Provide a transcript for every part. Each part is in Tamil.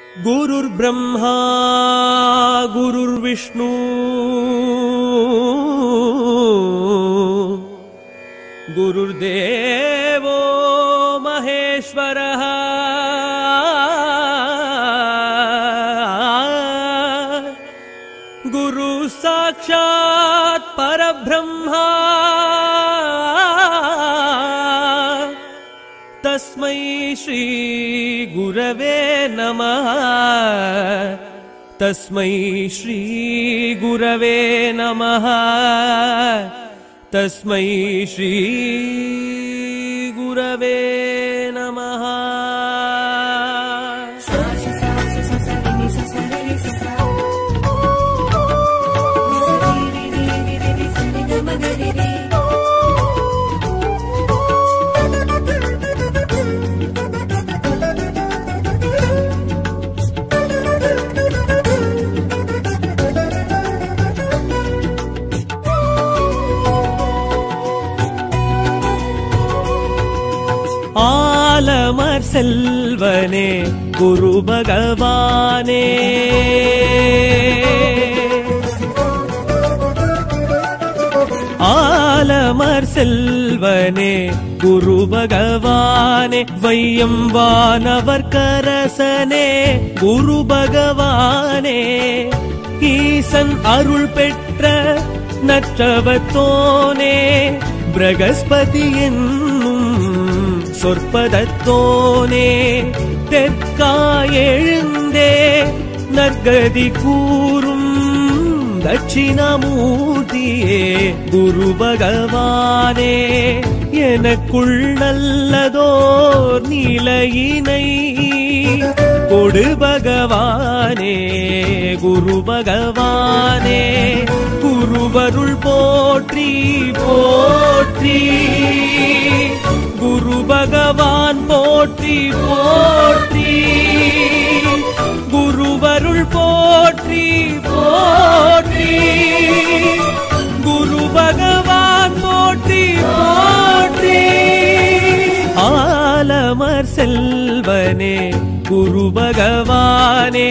गुरुर्ब्रह्मा गुरुर्विष्णु गुरुर्देवो महेश्वरः गुरु साक्षात् परब्रह्मा तस्मै श्रीगुरवे नमः तस्मै श्रीगुरवे नमः तस्मै श्रीगुरवे नमः ஆலமர் செல்வனே குரு பகவானே ஆலமர் செல்வனே குரு பகவானே வையம் வானவர் கரசனே குரு பகவானே ஈசன் அருள் பெற்ற நற்றவத்தோனே பிரகஸ்பதி என்னும் சொற்பதத்தோனே தெற்காயெழுந்தே நற்கதி கூறும் தட்சிணமூர்த்தியே குரு பகவானே எனக்குள் நல்லதோர் நிலையினை கொடு பகவானே குரு பகவானே குருவருள் போற்றி போற்றி குரு பகவான் போற்றி போற்றி குருவருள் போற்றி போற்றி குரு பகவான் போற்றி போற்றி ஆலமர் செல்வனே குரு பகவானே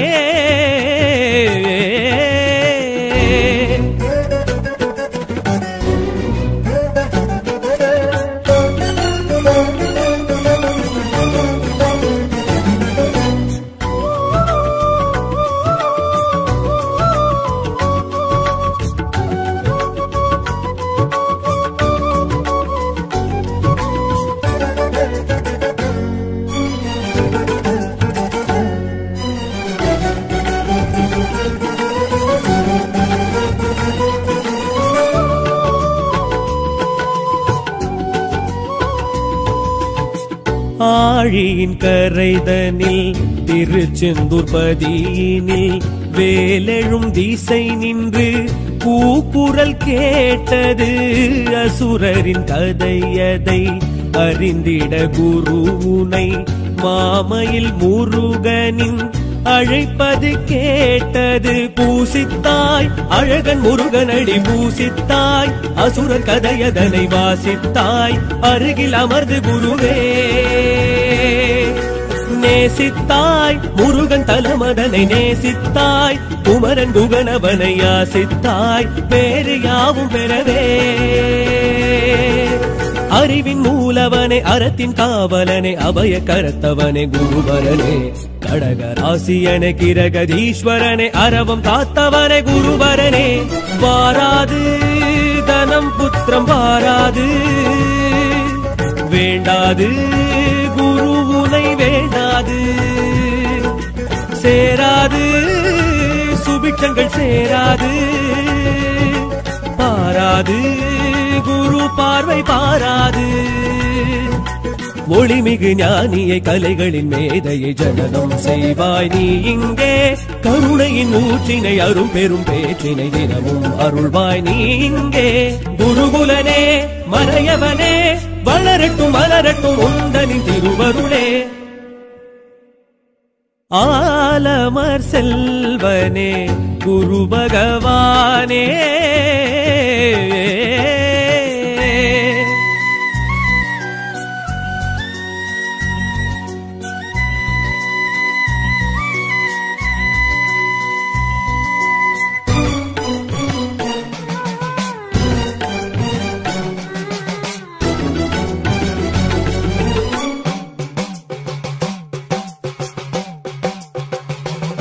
ஆழியின் கரைதனில் திருச்செந்தூர் பதியினில் வேலெழும் திசை நின்று கூக்குரல் கேட்டது அசுரரின் கதையதை அறிந்திட குருவுனை மாமையில் முருகனின் அழைப்பது கேட்டது பூசித்தாய் அழகன் முருகனடி பூசித்தாய் அசுரர் கதையதனை வாசித்தாய் அருகில் அமர்ந்து குருவே நேசித்தாய் முருகன் தலமதனை நேசித்தாய் குமரன் குகனவனை யாசித்தாய் வேறு யாவும் பெறவே அறிவின் மூலவனே அறத்தின் காவலனே அபய கரத்தவனே குருபரனே கடக ராசியனே கிரகதீஸ்வரனே அரவம் காத்தவனே குருபரனே வாராது தனம் புத்திரம் வாராது வேண்டாது குரு உனை வேண்டாது சேராது சுபிட்சங்கள் சேராது பாராது குரு பார்வை பாராது ஒளிமிகு ஞானியை கலைகளின் மேதையை ஜனனம் செய்வாய் நீ இங்கே கருணையின் ஊற்றினை அரும் பெரும் பேற்றினை தினமும் அருள்வாய் நீ இங்கே குருகுலனே மறையவனே வளரட்டும் மலரட்டும் உந்தனின் திருவருளே ஆலமர் செல்வனே குரு பகவானே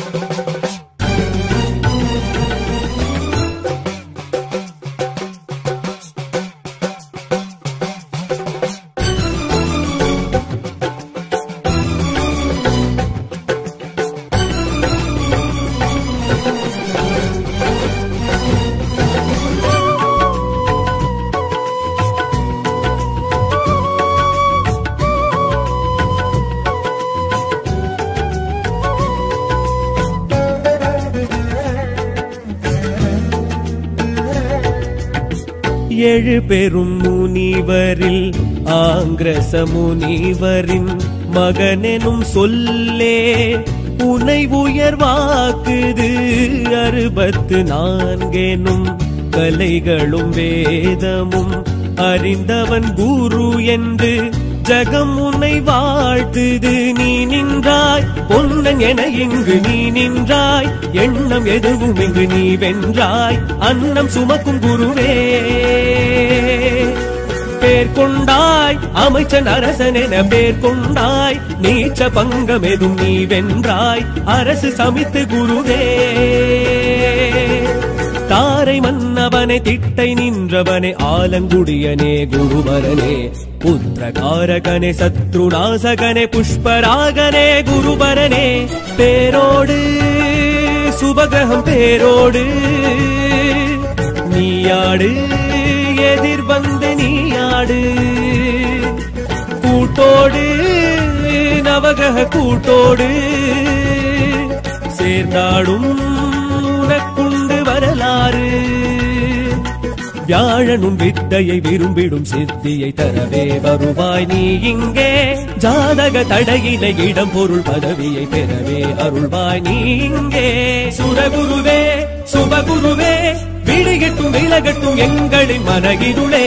ஏழு பெரும் முனிவரில் ஆங்கிரச முனிவரின் மகனெனும் சொல்லே உனை உயர்வாக்குது அறுபத்து நான்கெனும் கலைகளும் வேதமும் அறிந்தவன் குரு என்று ஜகம் உன்னை வாழ்த்துது நீ நின்றாய் பொன்னன் என இங்கு நீ நின்றாய் எண்ணம் எதுவும் இங்கு நீ வென்றாய் அன்னம் சுமக்கும் குருவே பேர் கொண்டாய் அமைச்சன் அரசன் என பேர் கொண்டாய் நீச்ச பங்கம் எதும் நீ வென்றாய் அரசு சமித்து குருவே தாரை மன்னவனே திட்டை நின்றவனே ஆலங்குடியனே குருவரனே புத்திரகாரகனே சத்ருநாசகனே புஷ்பராகனே குருவரனே பேரோடு சுபகிரகம் பேரோடு நீயாடு எதிர் வந்து நீயாடு கூட்டோடு நவகிரக கூட்டோடு சேர்ந்தாடும் உனக்குண்டு வரலாறு வியாழனும் வித்தையை விரும்பிடும் சித்தியை தரவே வருவாய் நீ இங்கே ஜாதக தடையினை இடம் பொருள் பதவியை பெறவே அருள்வாய் நீ இங்கே சுரகுருவே சுபகுருவே விழிகட்டும் விலகட்டும் எங்களின் மனகிருளே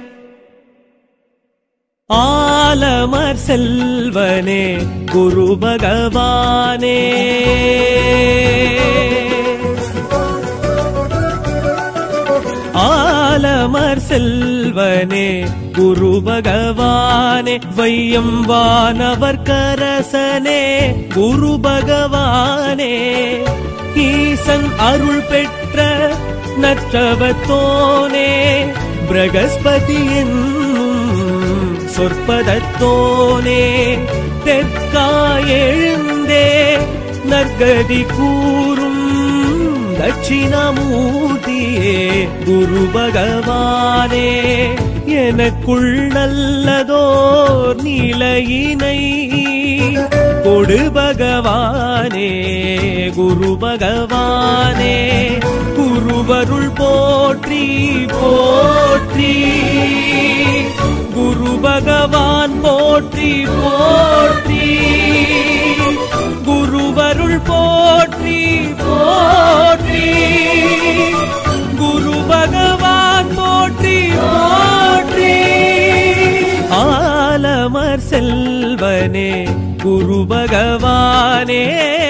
ஆலமர் செல்வனே குரு பகவானே ஆலமர் செல்வனே குரு பகவானே வையம் வானவர் கரசனே குரு பகவானே ஈசன் அருள் பெற்ற நற்றவத்தோனே பிரகஸ்பதி என்னும் சொற்பதத்தோனே தெற்காய் எழுந்தே நற்கதி கூறும் தட்சிணமூர்த்தியே குரு பகவானே எனக்குள் நல்லதோர் நிலையினை கொடு பகவானே குரு பகவானே குருவருள் போற்றி போற்றி குரு பகவான் போற்றி போற்றி குருவருள் போற்றி போற்றி குரு பகவான் போற்றி போற்றி ஆலமர் செல்வனே குரு பகவானே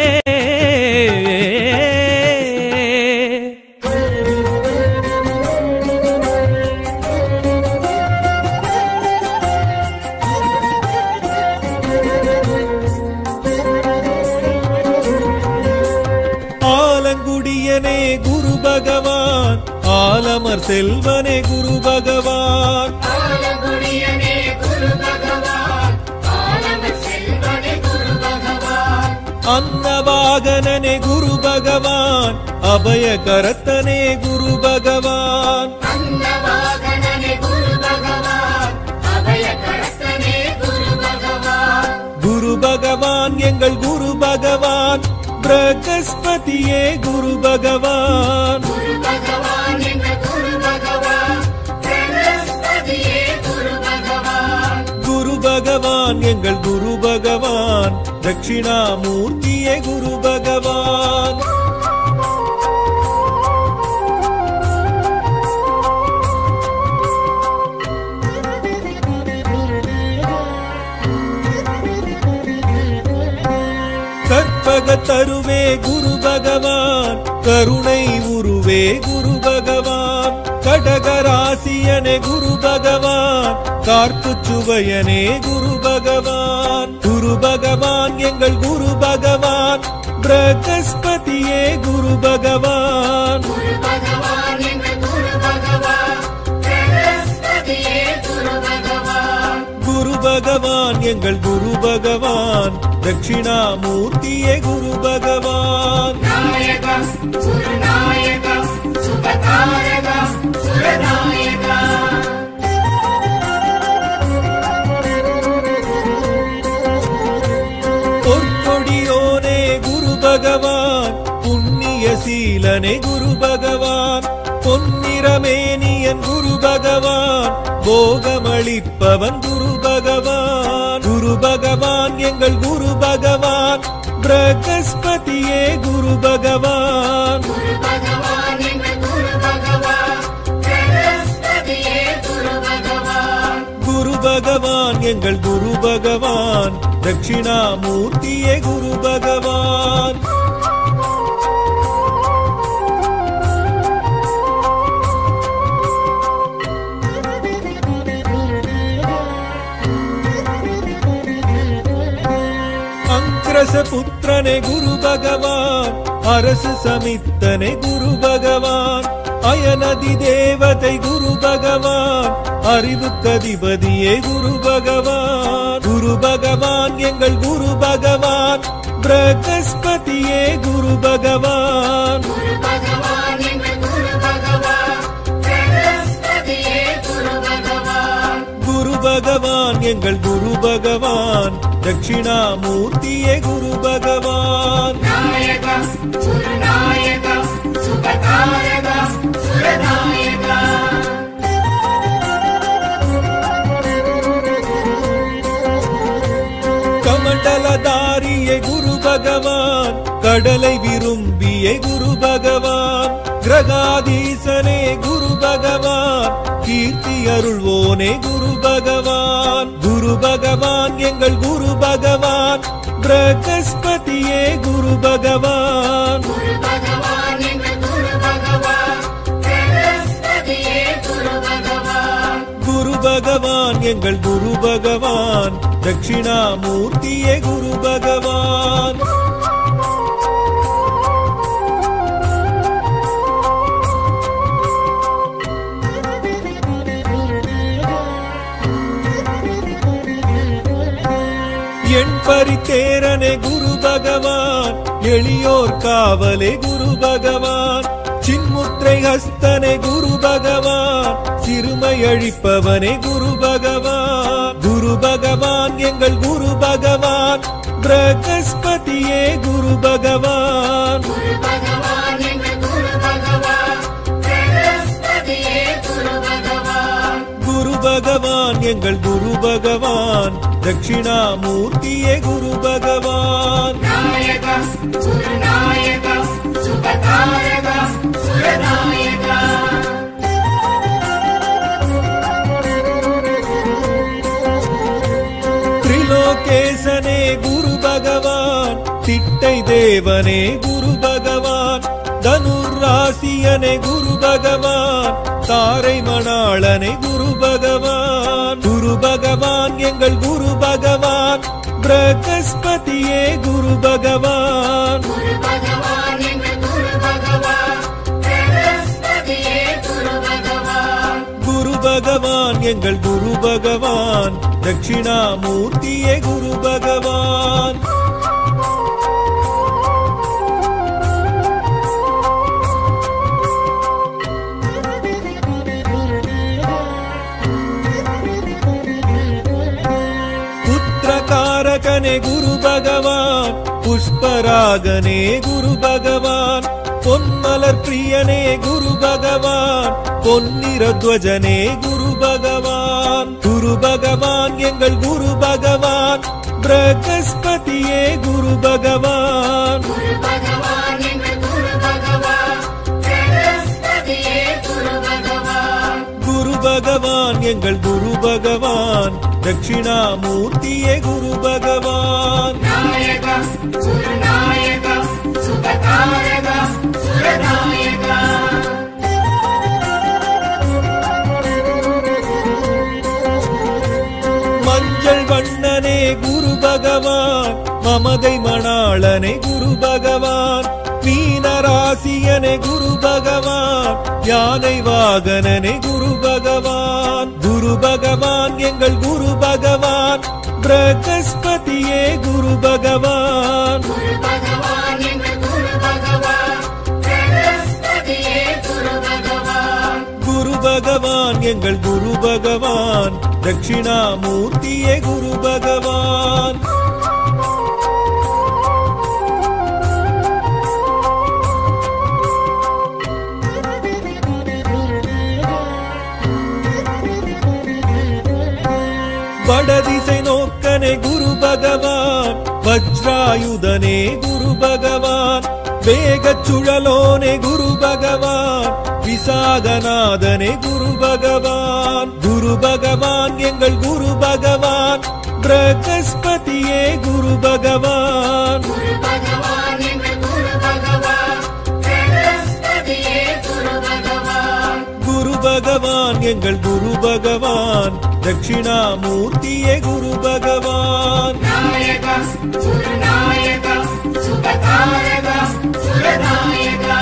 ஆலங்குடியனே குரு பகவான் ஆலமர் செல்வனே குரு பகவான் ஆலங்குடியனே குரு பகவான் ஆலமர் செல்வனே குரு பகவான் அன்னவாகனனே குரு பகவான் அபய கரத்தனே குரு பகவான் அன்னவாகனனே குரு பகவான் அபய கரஸ்தனே குரு பகவான் குரு பகவான் எங்கள் குரு பகவான் பிரகஸ்பதியே குரு பகவான் குரு பகவான் என்ற குரு பகவான் பிரகஸ்பதியே குரு பகவான் குரு பகவான் எங்கள் குரு பகவான் தட்சிணாமூர்த்தியே குரு பகவான் கற்பக தருவே குரு பகவான் கருணை உருவே குரு பகவான் கடகராசியனே குரு பகவான் கார்ப்பு சுவையனே குரு பகவான் குரு பகவான் எங்கள் குரு பகவான் பிரகஸ்பதி பகவான் குரு பகவான் எங்கள் குரு பகவான் பிரகஸ்பதியே குரு பகவான் குரு பகவான் எங்கள் குரு பகவான் தட்சிணாமூர்த்தியே குரு பகவான் நாயகா குருநாயகா சுபகாரகா சுரநாயகா பொற்கொடியோனே குரு பகவான் புண்ணிய சீலனே குரு பகவான் பொன்னிறமேனியன் குரு பகவான் போகமளிப்பவன் குரு பகவான் குரு பகவான் எங்கள் குரு பகவான் பிரகஸ்பதியே குரு பகவான் குரு பகவான் எங்கள் குரு பகவான் பிரகஸ்பதியே குரு பகவான் குரு பகவான் எங்கள் குரு பகவான் தட்சிணாமூர்த்தியே குரு பகவான் அங்கிரச புத்திரனே குரு பகவான் அரசு சமித்தனே குரு பகவான் அயனதி தேவதை குரு பகவான் அறிவுக்கதிபதியே குரு பகவான் குரு பகவான் எங்கள் குரு பகவான் பிரகஸ்பதியே குரு பகவான் குரு பகவான் எங்கள் குரு பகவான் பிரகஸ்பதியே குரு பகவான் குரு பகவான் எங்கள் குரு பகவான் தட்சிணாமூர்த்தியே குரு பகவான் நாயகா குருநாயகா சுபகாரகா சுரநாயகா கமண்டலதாரியே குரு பகவான் கடலை விரும்பிய குரு பகவான் கிரகாதீசனே குரு பகவான் கீர்த்தி அருள்வோனே குரு பகவான் குரு பகவான் எங்கள் குரு பகவான் பிரகஸ்பதியே குரு பகவான் குரு பகவான் எங்கள் குரு பகவான் பிரகஸ்பதியே குரு பகவான் குரு பகவான் எங்கள் குரு பகவான் தட்சிணாமூர்த்தியே குரு பகவான் என் பரித்தேரனே குரு பகவான் எளியோர் காவலே குரு பகவான் சின்முத்திரை ஹஸ்தனே குரு பகவான் சிறுமை அழிப்பவனே குரு பகவான் குரு பகவான் எங்கள் குரு பகவான் பிரகஸ்பதியே குரு பகவான் குரு பகவான் எங்கள் குரு பகவான் பிரகஸ்பதியே குரு பகவான் குரு பகவான் எங்கள் குரு பகவான் தட்சிணாமூர்த்தியே குரு பகவான் நாயகா குருநாயகா சுபகாரகா சுரநாயகா திரிலோகேசனே குரு பகவான் திட்டை தேவனே குரு பகவான் தனுராசியனே குரு பகவான் தாரை மணாளனே குரு பகவான் குரு பகவான் எங்கள் குரு பகவான் பிரகஸ்பதியே குரு பகவான் குரு பகவான் எங்கள் குரு பகவான் பிரகஸ்பதியே குரு பகவான் குரு பகவான் எங்கள் குரு பகவான் தட்சிணாமூர்த்தியே குரு பகவான் புத்திரகாரகனே குரு பகவான் புஷ்பராகனே குரு பகவான் பொன்மலர் பிரியனே குரு பகவான் பொன்னிறத்வஜனே குரு பகவான் குரு பகவான் எங்கள் குரு பகவான் பிரகஸ்பதியே குரு பகவான் குரு பகவான் எங்கள் குரு பகவான் பிரகஸ்பதியே குரு பகவான் குரு பகவான் எங்கள் குரு பகவான் தட்சிணாமூர்த்தியே குரு பகவான் நாயகா குருநாயகா சுபகாரகா சுரநாயகா மஞ்சள் வண்ணனே குரு பகவான் மமதை மணாளனே குரு பகவான் மீனராசியனே குரு பகவான் யானை வாகனனே குரு பகவான் குரு பகவான் எங்கள் குரு பகவான் பிரகஸ்பதியே குரு பகவான் குரு பகவான் எங்கள் குரு பகவான் பிரகஸ்பதியே குரு பகவான் குரு பகவான் எங்கள் குரு பகவான் தட்சிணாமூர்த்தியே குரு பகவான் வடதிசை நோக்கனே குரு பகவான் வஜ்ராயுதனே குரு பகவான் வேகச் சுழலோனே குரு பகவான் விசாகநாதனே குரு பகவான் குரு பகவான் எங்கள் குரு பகவான் பிரகஸ்பதியே குரு பகவான் குரு பகவான் எங்கள் குரு பகவான் பிரகஸ்பதியே குரு பகவான் குரு பகவான் எங்கள் குரு பகவான் தட்சிணாமூர்த்தியே குரு பகவான் நாயகா சுரநாயகா சுபகாரகா சுரநாயகா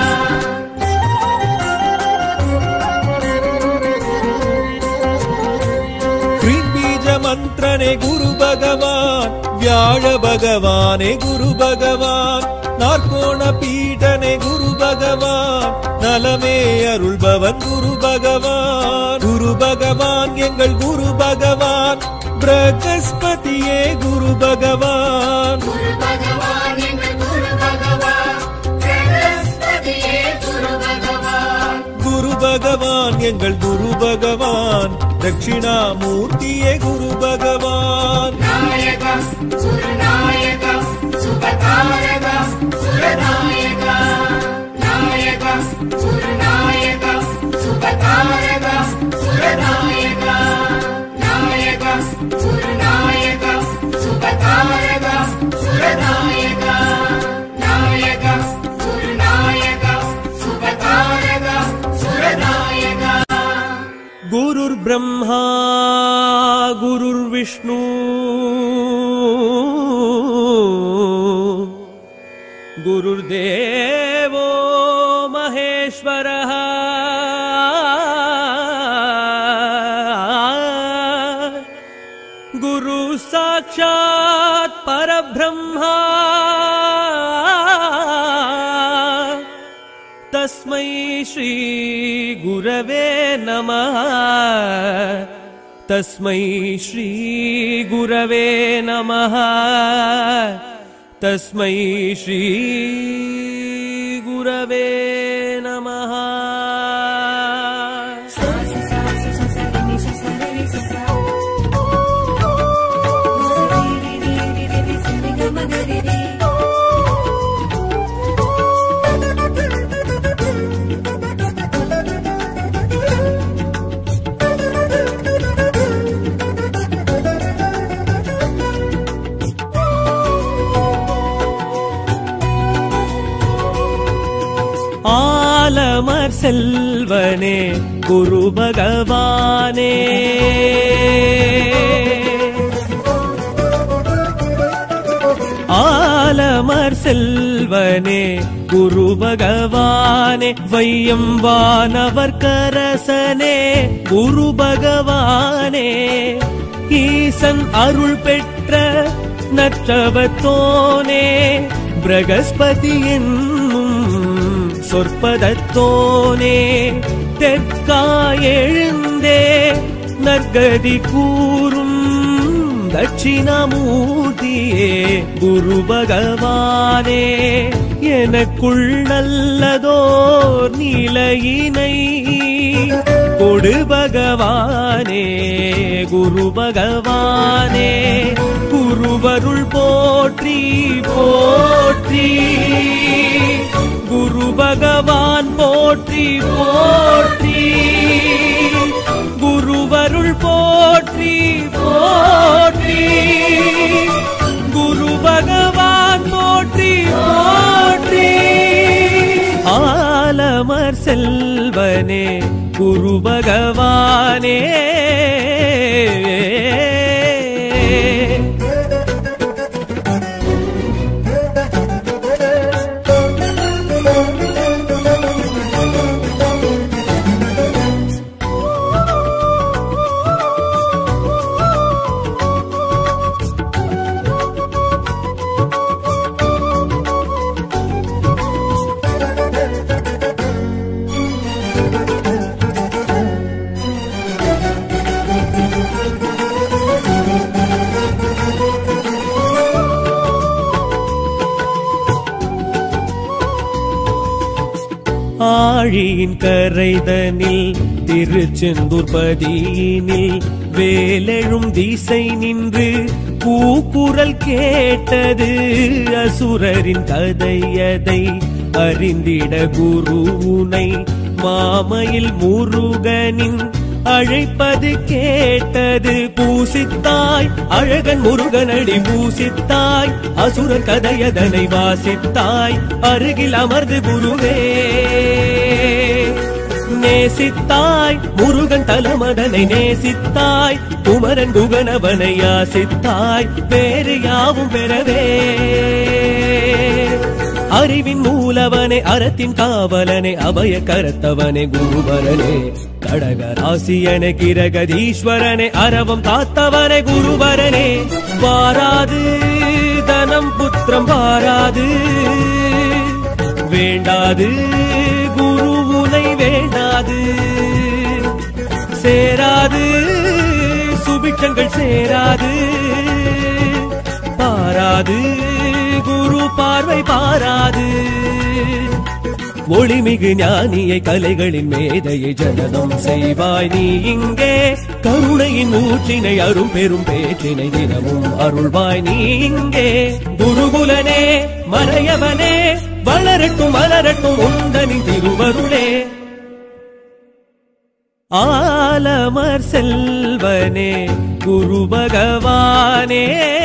பீஜ மந்திரனே குரு பகவான் வியாழ பகவானே குரு பகவான் நாற்கோண பீடனே குரு பகவான் நலமே அருள்பவன் குரு பகவான் குரு பகவான் எங்கள் குரு பகவான் பிரகஸ்பதியே குரு பகவான் குரு பகவான் எங்கள் குரு பகவான் பிரகஸ்பதியே குரு பகவான் குரு பகவான் எங்கள் குரு பகவான் தட்சிணாமூர்த்தியே குரு பகவான் நாயகா சுரநாயகா சுபகாரகா சுரநாயகா நாயகா சுரநாயகா சுபகாரகா சுரநாயகா நாயகா சுரநாயகா சுபகாரகா சுரநாயகா நாயகா சுரநாயகா சுபகாரகா சுரநாயகா गुरुर् ब्रह्मा गुरुर्विष्णु गुरुर्देवो महेश्वरः गुरु साक्षात् परब्रह्मा तस्मै श्री गुरवे नमः तस्मै श्री गुरवे नमः तस्मै श्री गुरवे नमः ஆலமர் செல்வனே குரு பகவானே ஆலமர் செல்வனே குரு பகவானே வையம் வானவர் கரசனே குரு பகவானே ஈசன் அருள் பெற்ற நற்றவத்தோனே பிரகஸ்பதி என்னும் சொற்பதத்தோனே தெற்காயெழுந்தே நற்கதி கூறும் தட்சிணமூர்த்தியே குரு பகவானே எனக்குள் நல்லதோர் நிலையினை கொடு பகவானே குரு பகவானே குருவருள் போற்றி போற்றி குரு பகவான் போற்றி போற்றி குருவருள் போற்றி போற்றி குரு பகவான் போற்றி போற்றி ஆலமர் செல்வனே குரு பகவானே ஆழியின் கரைதனில் திருச்செந்தூர் பதியினில் வேலெழும் திசை நின்று கூக்குரல் கேட்டது அசுரரின் கதையதை அறிந்திட குருவுனை மாமையில் முருகனின் அழைப்பது கேட்டது பூசித்தாய் அழகன் முருகனடி பூசித்தாய் அசுரர் கதையதனை வாசித்தாய் அருகில் அமர்ந்து குருவே நேசித்தாய் முருகன் தலமதனை நேசித்தாய் குமரன் குகனவனை யாசித்தாய் வேறு யாவும் பெறவே அறிவின் மூலவனே அறத்தின் காவலனே அபய கரத்தவனே குருவரனே கடக ராசியனே கிரகதீஸ்வரனே அரவம் காத்தவனே குருவரனே வாராது தனம் புத்திரம் வாராது வேண்டாது குரு உனை வேண்டாது சேராது சுபிட்சங்கள் சேராது பாராது குரு பார்வை பாராது ஒளிமிகு ஞானியை கலைகளின் மேதையை ஜனனம் செய்வாய் நீ இங்கே கருணையின் ஊற்றினை அரும் பெரும் பேற்றினை தினமும் அருள்வாய் நீ இங்கே குருகுலனே மறையவனே வளரட்டும் மலரட்டும் உந்தனின் திருவருளே ஆலமர் செல்வனே குரு பகவானே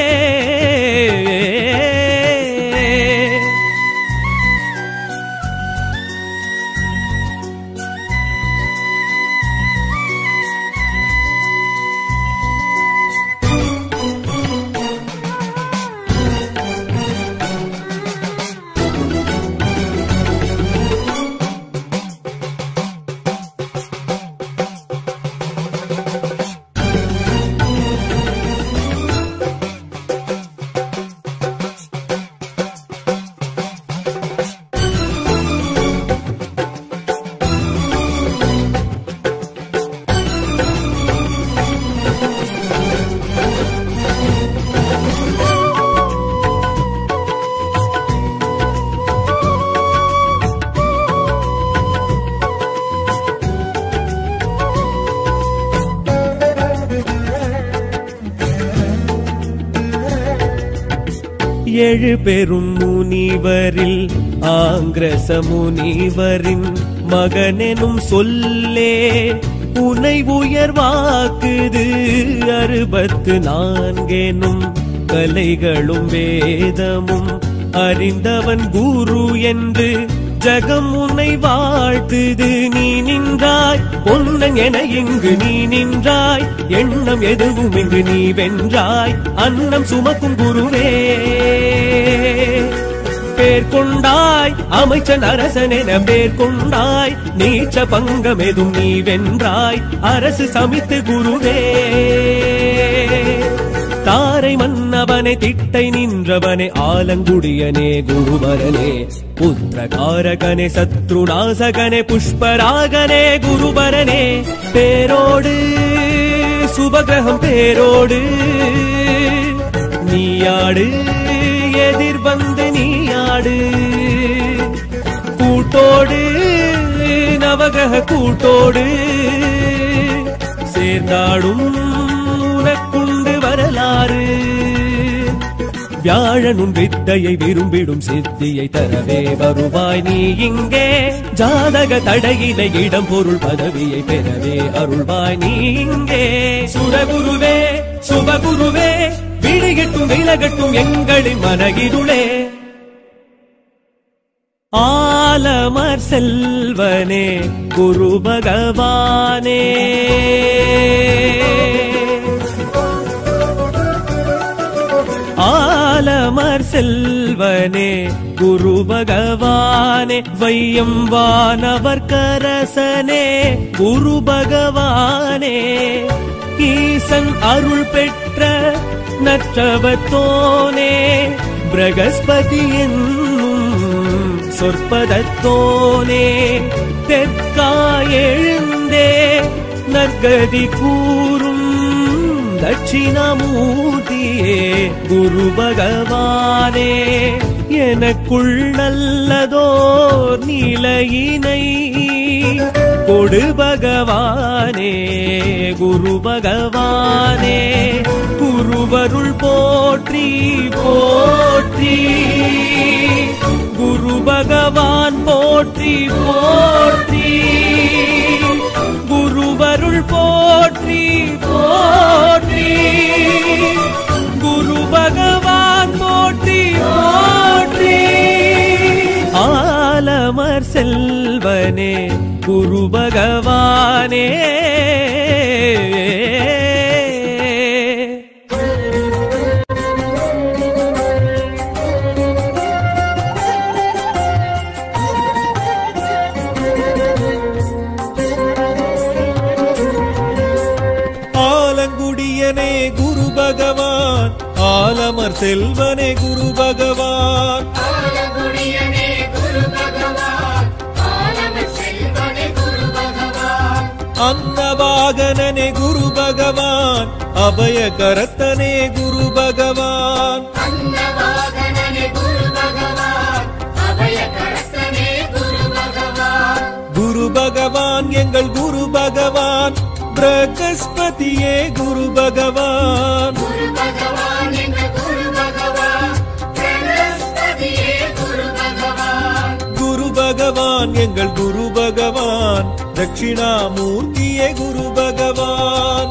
ஏழு பெரும் முனிவரில் ஆங்கிரச முனிவரின் மகனெனும் சொல்லே உனை உயர்வாக்குது அறுபத்து நான்கெனும் கலைகளும் வேதமும் அறிந்தவன் குரு என்று ஜகம் உன்னை வாழ்த்துது நீ நின்றாய் பொன்னன் என இங்கு நீ நின்றாய் எண்ணம் எதுவும் இங்கு நீ வென்றாய் அன்னம் சுமக்கும் குருவே பேர் கொண்டாய் அமைச்சன் அரசன் என பேர் கொண்டாய் நீச்ச பங்கம் எதும் நீ வென்றாய் அரசு சமித்து குருவே தாரை மன்னவனே திட்டை நின்றவனே ஆலங்குடியனே குருவரனே புத்திரகாரகனே சத்ருநாசகனே புஷ்பராகனே குருவரனே பேரோடு சுபகிரகம் பேரோடு நீயாடு எதிர் வந்து நீயாடு கூட்டோடு நவகிரக கூட்டோடு சேர்ந்தாடும் உனக்குண்டு வரலாறு வியாழனும் வித்தையை விரும்பிடும் சித்தியை தரவே வருவாய் நீ இங்கே ஜாதக தடையினை இடம் பொருள் பதவியை பெறவே அருள்வாய் நீ இங்கே சுரகுருவே சுபகுருவே விழிகட்டும் விலகட்டும் எங்களின் மனகிருளே ஆலமர் செல்வனே குரு பகவானே ஆலமர் செல்வனே குரு பகவானே வையம் வானவர் கரசனே குரு பகவானே ஈசன் அருள் பெற்ற நற்றவத்தோனே பிரகஸ்பதி என்னும் சொற்பதத்தோனே தெற்காய் எழுந்தே நற்கதி கூறும் தட்சிணமூர்த்தியே குரு பகவானே எனக்குள் நல்லதோர் நிலையினை கொடு பகவானே குரு பகவானே குருவருள் போற்றி போற்றி குரு பகவான் போற்றி போற்றி குருவருள் போற்றி போற்றி குரு பகவான் போற்றி போற்றி ஆலமர் செல்வனே குரு பகவானே ஆலங்குடியனே குரு பகவான் ஆலமர் செல்வனே குரு பகவான் ஆலங்குடியனே குரு பகவான் ஆலமர் செல்வனே குரு பகவான் அன்னவாகனனே குரு பகவான் அபய கரத்தனே குரு பகவான் அன்னவாகனனே குரு பகவான் அபய கரத்தனே குரு பகவான் குரு பகவான் எங்கள் குரு பகவான் பிரகஸ்பதியே குரு பகவான் குரு பகவான் எங்கள் குரு பகவான் பிரகஸ்பதியே குரு பகவான் குரு பகவான் எங்கள் குரு பகவான் தட்சிணாமூர்த்தியே குரு பகவான்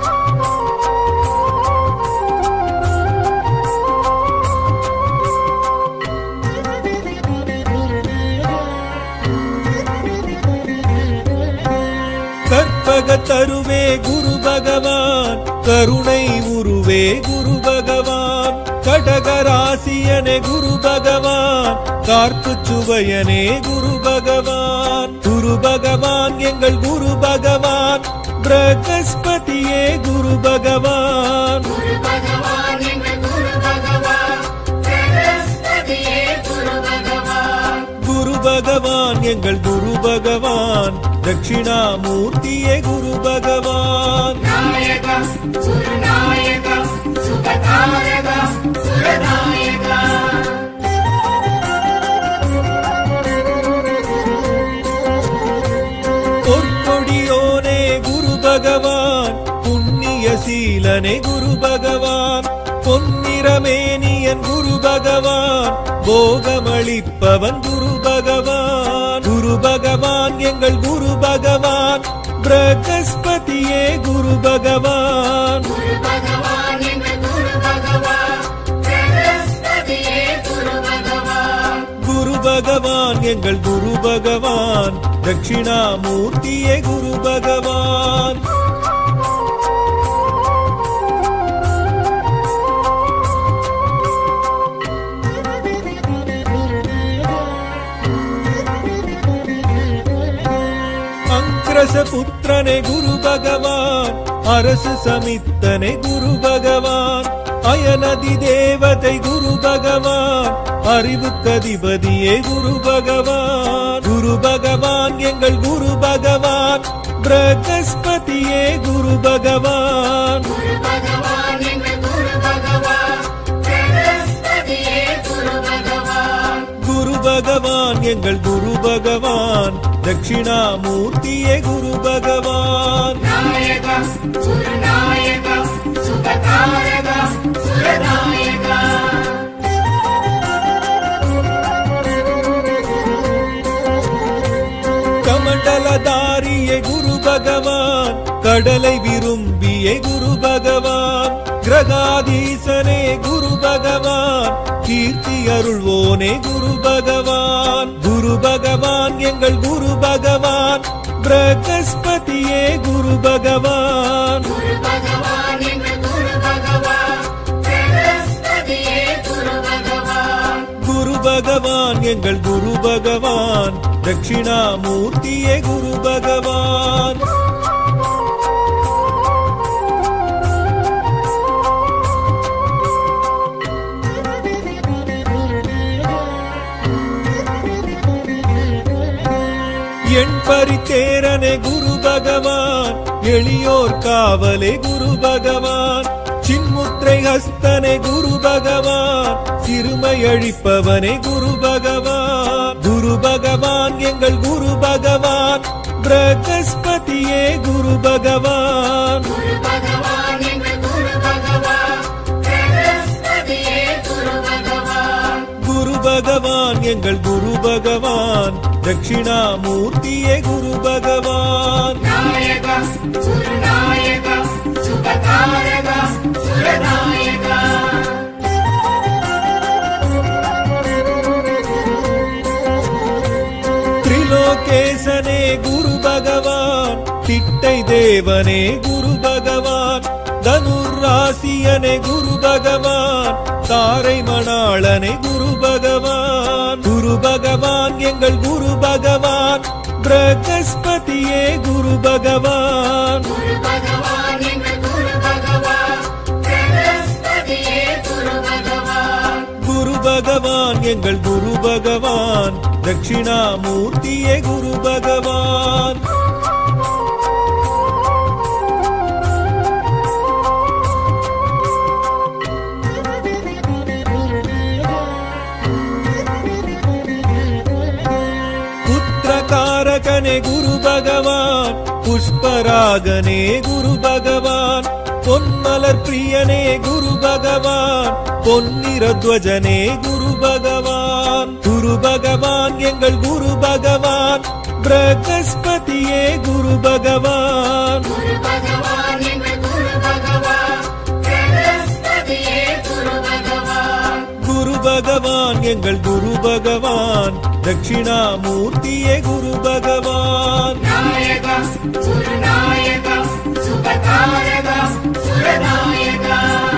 கற்பக தருவே குரு பகவான் கருணை உருவே குரு பகவான் கடகராசியனே குரு பகவான் கார்ப்பு சுவையனே குரு பகவான் குரு பகவான் எங்கள் குரு பகவான் பிரகஸ்பதியே குரு பகவான் குரு பகவான் எங்கள் குரு பகவான் பிரகஸ்பதியே குரு பகவான் குரு பகவான் எங்கள் குரு பகவான் தட்சிணாமூர்த்தியே குரு பகவான் நாயகா சுரநாயகா சுகதாரகா சுரநாயகா பொற்கொடியோனே குரு பகவான் புண்ணிய சீலனே குரு பகவான் பொன்னிறமேனியன் குரு பகவான் போகமளிப்பவன் குரு பகவான் குரு பகவான் எங்கள் குரு பகவான் பிரகஸ்பதியே குரு பகவான் குரு பகவான் எங்கள் குரு பகவான் பிரகஸ்பதியே குரு பகவான் குரு பகவான் எங்கள் குரு பகவான் தட்சிணாமூர்த்தியே குரு பகவான் அங்கிரச புத்திரனே குரு பகவான் அரசு சமித்தனே குரு பகவான் அயனதி தேவதை குரு பகவான் அறிவுக்கதிபதியே குரு பகவான் குரு பகவான் எங்கள் குரு பகவான் பிரகஸ்பதியே குரு பகவான் குரு பகவான் எங்கள் குரு பகவான் பிரகஸ்பதியே குரு பகவான் குரு பகவான் எங்கள் குரு பகவான் தட்சிணாமூர்த்தியே குரு பகவான் நாயகா சுரநாயகா சுகதாரகா சுரநாயகா கமண்டலதாரியே குரு பகவான் கடலை விரும்பிய குரு பகவான் கிரகாதீசனே குரு பகவான் கீர்த்தி அருள்வோனே குரு பகவான் குரு பகவான் எங்கள் குரு பகவான் பிரகஸ்பதியே குரு பகவான் குரு பகவான் எங்கள் குரு பகவான் பிரகஸ்பதியே குரு பகவான் குரு பகவான் எங்கள் குரு பகவான் தட்சிணாமூர்த்தியே குரு பகவான் என் பரித்தேரனே குரு பகவான் எளியோர் காவலே குரு பகவான் சின்முத்திரை ஹஸ்தனே குரு பகவான் சிறுமை அழிப்பவனே குரு பகவான் குரு பகவான் எங்கள் குரு பகவான் பிரகஸ்பதியே குரு பகவான் குரு பகவான் எங்கள் குரு பகவான் பிரகஸ்பதியே குரு பகவான் குரு பகவான் எங்கள் குரு பகவான் தட்சிணாமூர்த்தியே குரு பகவான் நாயகா குருநாயகா சுபகாரகா சுரநாயகா திரிலோகேசனே குரு பகவான் திட்டை தேவனே குரு பகவான் தனுராசியனே குரு பகவான் தாரை மணாளனே குரு பகவான் குரு பகவான் எங்கள் குரு பகவான் பிரகஸ்பதியே குரு பகவான் குரு பகவான் எங்கள் குரு பகவான் பிரகஸ்பதியே குரு பகவான் குரு பகவான் எங்கள் குரு பகவான் தட்சிணாமூர்த்தியே குரு பகவான் புத்திரகாரகனே குரு பகவான் புஷ்பராகனே குரு பகவான் பொன்மலர் பிரியனே குரு பகவான் பொன்னிறத்வஜனே குரு பகவான் குரு பகவான் எங்கள் குரு பகவான் பிரகஸ்பதியே குரு பகவான் குரு பகவான் எங்கள் குரு பகவான் பிரகஸ்பதியே குரு பகவான் குரு பகவான் எங்கள் குரு பகவான் தட்சிணாமூர்த்தியே குரு பகவான் நாயகா குருநாயகா சுபகாரகா சுரநாயகா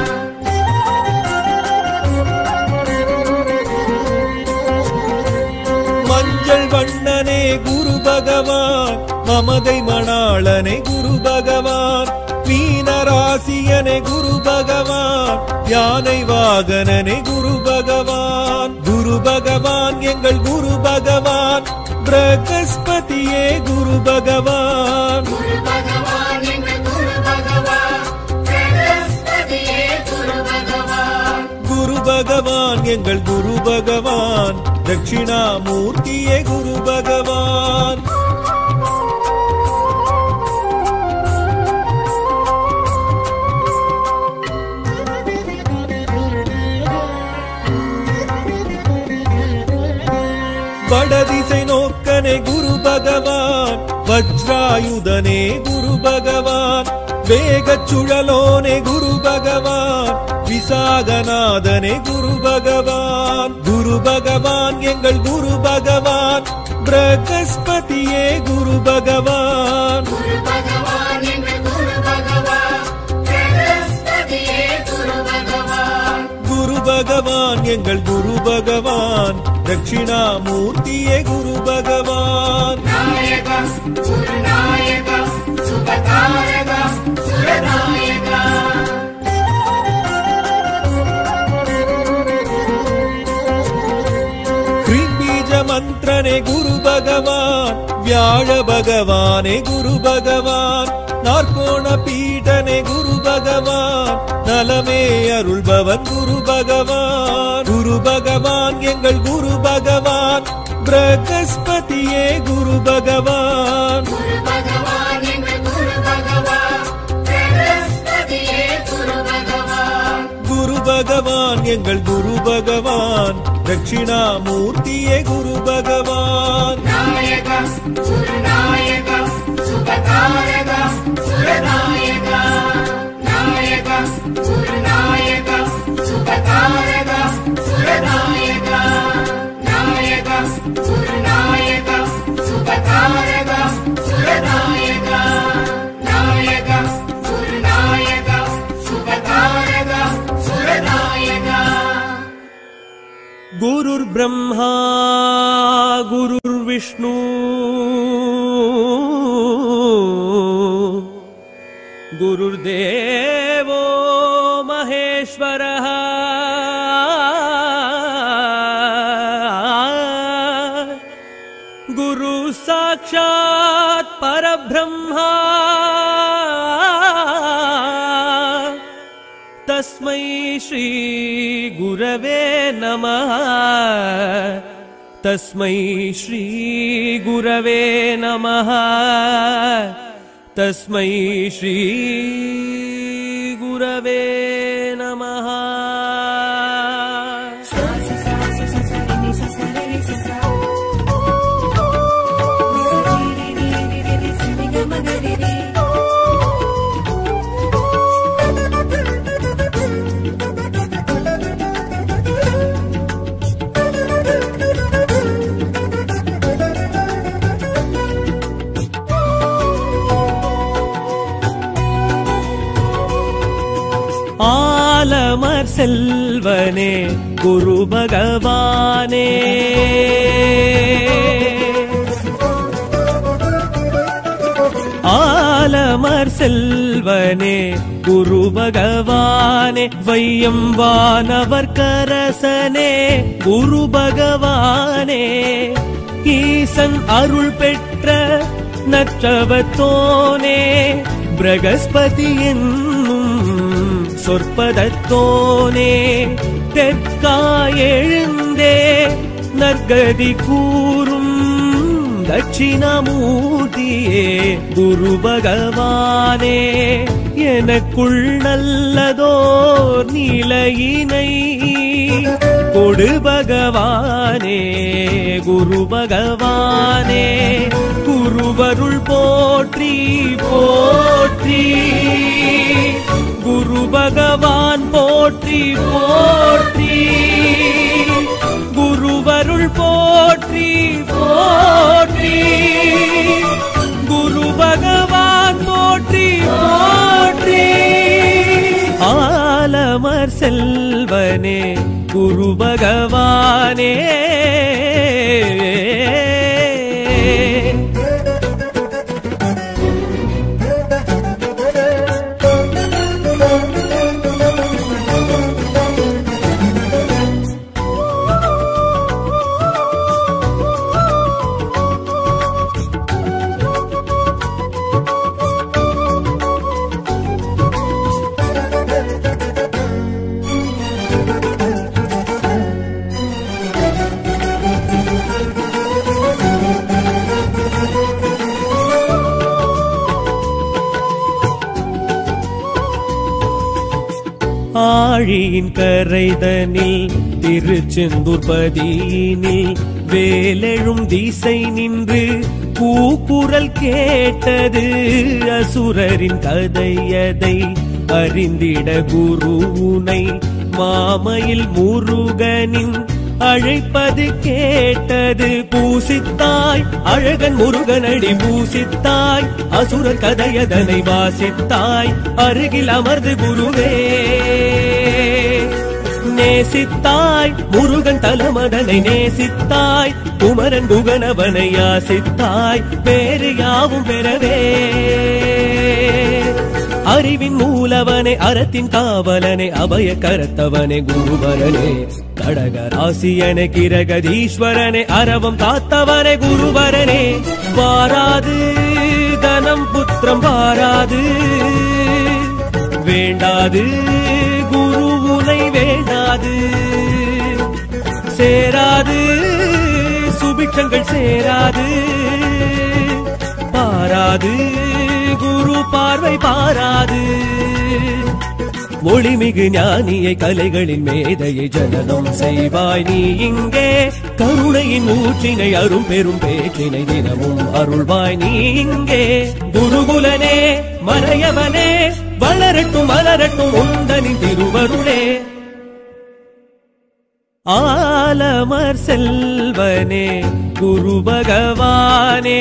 மஞ்சள் வண்ணனே குரு பகவான் மமதை மணாளனே குரு பகவான் மீனராசியனே குரு பகவான் யானை வாகனனே குரு பகவான் குரு பகவான் எங்கள் குரு பகவான் பிரகஸ்பதியே குரு பகவான் குரு பகவான் எங்கள் குரு பகவான் பிரகஸ்பதியே குரு பகவான் குரு பகவான் எங்கள் குரு பகவான் தட்சிணாமூர்த்தியே குரு பகவான் வடதிசை நோக்கனே குரு பகவான் வஜ்ராயுதனே குரு பகவான் வேகச் சுழலோனே குரு பகவான் விசாகநாதனே குரு பகவான் குரு பகவான் எங்கள் குரு பகவான் பிரகஸ்பதியே குரு பகவான் குரு பகவான் எங்கள் குரு பகவான் பிரகஸ்பதியே குரு பகவான் குரு பகவான் எங்கள் குரு பகவான் தட்சிணாமூர்த்தியே குரு பகவான் நாயகா குருநாயகா சுபகாரகா சுரநாயகா கிருபீஜ மந்திரனே குரு பகவான் வியாழ பகவானே குரு பகவான் நாற்கோண பீடனே குரு பகவான் நலமே அருள்பவன் குரு பகவான் குரு பகவான் எங்கள் குரு பகவான் பிரகஸ்பதியே குரு பகவான் குரு பகவான் எங்கள் குரு பகவான் பிரகஸ்பதியே குரு பகவான் குரு பகவான் எங்கள் குரு பகவான் தட்சிணாமூர்த்தியே குரு பகவான் நாயகா குருநாயகா சுபகாரகா சுரநாயகா நாயகா குருநாயகா சுபகாரகா சுரநாயகா நாயகா குருநாயகா சுபகாரகா சுரநாயகா நாயகா குருநாயகா சுபகாரகா சுரநாயகா गुरुर् ब्रह्मा गुरुर्विष्णु गुरुर्देवो महेश्वरः गुरु साक्षात् परब्रह्मा तस्मै श्रीगुरवे नमः तस्मै श्रीगुरवे नमः तस्मै श्रीगुरवे नमः ஆலமர் செல்வனே குரு பகவானே ஆலமர் செல்வனே குரு பகவானே வையம் வானவர் கரசனே குரு பகவானே ஈசன் அருள் பெற்ற நற்றவத்தோனே பிரகஸ்பதி என்னும் சொற்பதத்தோனே தெற்காயெழுந்தே நற்கதி கூறும் தட்சிணமூர்த்தியே குரு பகவானே எனக்குள் நல்லதோர் நிலையினை கொடு பகவானே குரு பகவானே குருவருள் போற்றி போற்றி குரு பகவான் போற்றி போற்றி குருவருள் போற்றி போற்றி குரு பகவான் போற்றி போற்றி ஆலமர் செல்வனே குரு பகவானே ஆழியின் கரைதனில் திருச்செந்தூர் பதியினில் வேலெழும் திசை நின்று கூக்குரல் கேட்டது அசுரரின் கதையதை அறிந்திட குருவுனை மாமையில் முருகனின் அழைப்பது கேட்டது பூசித்தாய் அழகன் முருகனடி பூசித்தாய் அசுரர் கதையதனை வாசித்தாய் அருகில் அமர்ந்து குருவே நேசித்தாய் முருகன் தலமதனை நேசித்தாய் குமரன் குகனவனை யாசித்தாய் வேறு யாவும் பெறவே அறிவின் மூலவனே அறத்தின் காவலனே அபய கரத்தவனே குருவரனே கடக ராசியனே கிரகதீஸ்வரனே அரவம் காத்தவனே குருவரனே வாராது தனம் புத்திரம் வாராது வேண்டாது குரு உனை வேண்டாது சேராது சுபிட்சங்கள் சேராது பாராது குரு பார்வை பாராது ஒளிமிகு ஞானியை கலைகளின் மேதையை ஜனனம் செய்வாய் நீ இங்கே கருணையின் ஊற்றினை அரும் பெரும் பேற்றினை தினமும் அருள்வாய் நீ இங்கே குருகுலனே மறையவனே வளரட்டும் மலரட்டும் உந்தனின் திருவருளே ஆலமர் செல்வனே குரு பகவானே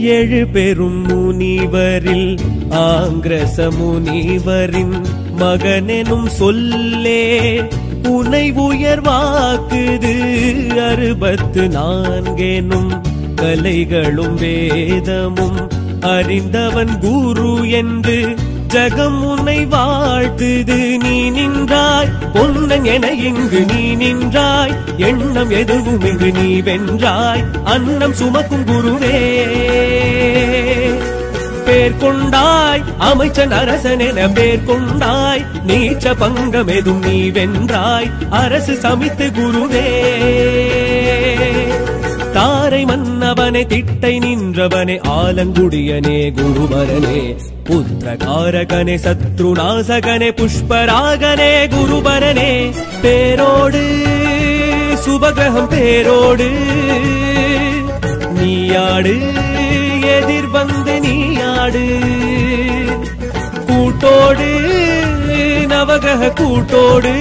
ஏழு பெரும் முனிவரில் ஆங்கிரச முனிவரின் மகனெனும் சொல்லே உனை உயர்வாக்குது அறுபத்து நான்கெனும் கலைகளும் வேதமும் அறிந்தவன் குரு என்று ஜகம் உன்னை வாழ்த்துது நீ நின்றாய் பொன்னன் என இங்கு நீ நின்றாய் எண்ணம் எதுவும் இங்கு நீ வென்றாய் அன்னம் சுமக்கும் குருவே பேர் கொண்டாய் அமைச்சன் அரசன் என பேர் கொண்டாய் நீச்ச பங்கம் எதும் நீ வென்றாய் அரசு சமித்து குருவே தாரை மன்னவனே திட்டை நின்றவனே ஆலங்குடியனே குருவரனே புத்திரகாரகனே சத்ருநாசகனே புஷ்பராகனே குருவரனே பேரோடு சுபகிரகம் பேரோடு நீயாடு எதிர் வந்து நீயாடு கூட்டோடு நவகிரக கூட்டோடு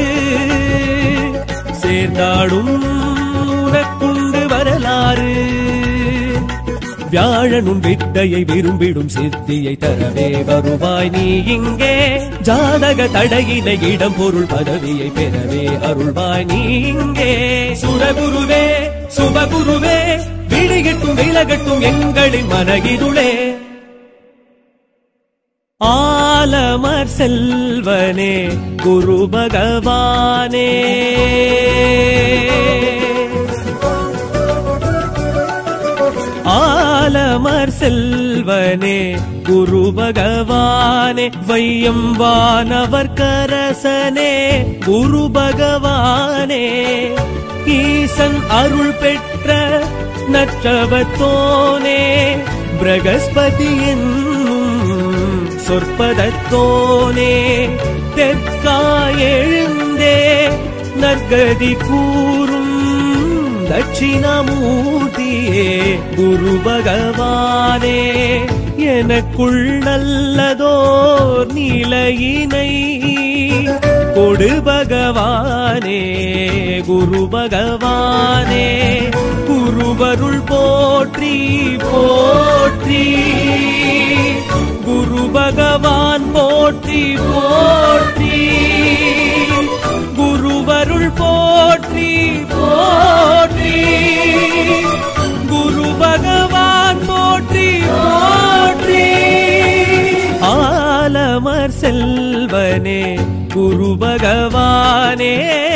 சேர்ந்தாடும் உனக்குண்டு வரலாறு வியாழனும் வித்தையை விரும்பிடும் சித்தியை தரவே வருவாய் நீ இங்கே ஜாதக தடையினை இடம் பொருள் பதவியை பெறவே அருள்வாய் நீ இங்கே சுரகுருவே சுபகுருவே விழிகட்டும் விலகட்டும் எங்களின் மனகிருளே ஆலமர் செல்வனே குரு பகவானே ஆலமர் செல்வனே குரு பகவானே வையம் வானவர் கரசனே குரு பகவானே ஈசன் அருள் பெற்ற நற்றவத்தோனே பிரகஸ்பதி என்னும் சொற்பதத்தோனே தெற்காய் எழுந்தே நற்கதி கூறும் தட்சிணமூர்த்தியே குரு பகவானே எனக்குள் நல்லதோர் நிலையினை கொடு பகவானே குரு பகவானே குருவருள் போற்றி போற்றி குரு பகவான் போற்றி போற்றி குருவருள் போற்றி போற்றி குரு பகவான் போற்றி போற்றி ஆலமர் செல்வனே குரு பகவானே